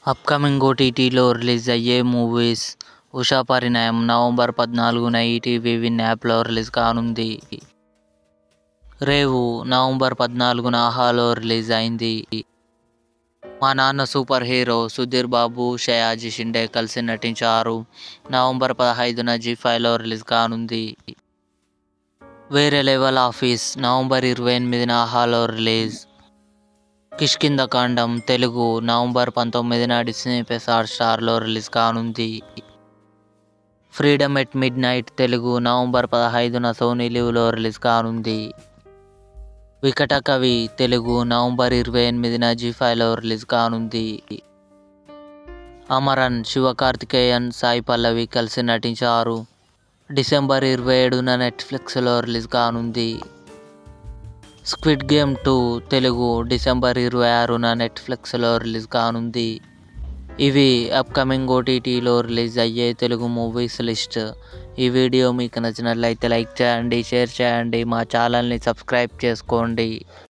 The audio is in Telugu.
అప్కమింగ్ ఓటీటీలో రిలీజ్ అయ్యే మూవీస్ ఉషా పరిణయం నవంబర్ పద్నాలుగున ఈటీవీ విన్ యాప్లో రిలీజ్ కానుంది రేవు నవంబర్ పద్నాలుగున ఆహాలో రిలీజ్ అయింది మా నాన్న సూపర్ హీరో సుధీర్ బాబు షయాజీ షిండే కలిసి నటించారు నవంబర్ పదహైదున జీ ఫైవ్లో రిలీజ్ కానుంది వేరే లెవెల్ ఆఫీస్ నవంబర్ ఇరవై ఎనిమిదిన ఆహాలో రిలీజ్ కిష్కింద కాండం తెలుగు నవంబర్ పంతొమ్మిదిన డిస్నీ ప్లస్ స్టార్లో రిలీజ్ కానుంది freedom at midnight Telugu November పదహైదున సోనీ లివ్లో రిలీజ్ కానుంది వికట కవి తెలుగు నవంబర్ ఇరవై ఎనిమిదిన జీ ఫైవ్లో రిలీజ్ కానుంది అమరన్ శివకార్తికేయన్ సాయి పల్లవి కలిసి నటించారు డిసెంబర్ ఇరవై ఏడున నెట్ఫ్లిక్స్లో రిలీజ్ కానుంది squid game two Telugu December ఇరవై ఆరున నెట్ఫ్లిక్స్లో రిలీజ్ కానుంది ఇవి అప్కమింగ్ ఓటీటీలో రిలీజ్ అయ్యే తెలుగు మూవీస్ లిస్ట్ ఈ వీడియో మీకు నచ్చినట్లయితే లైక్ చేయండి షేర్ చేయండి మా ఛానల్ని సబ్స్క్రైబ్ చేసుకోండి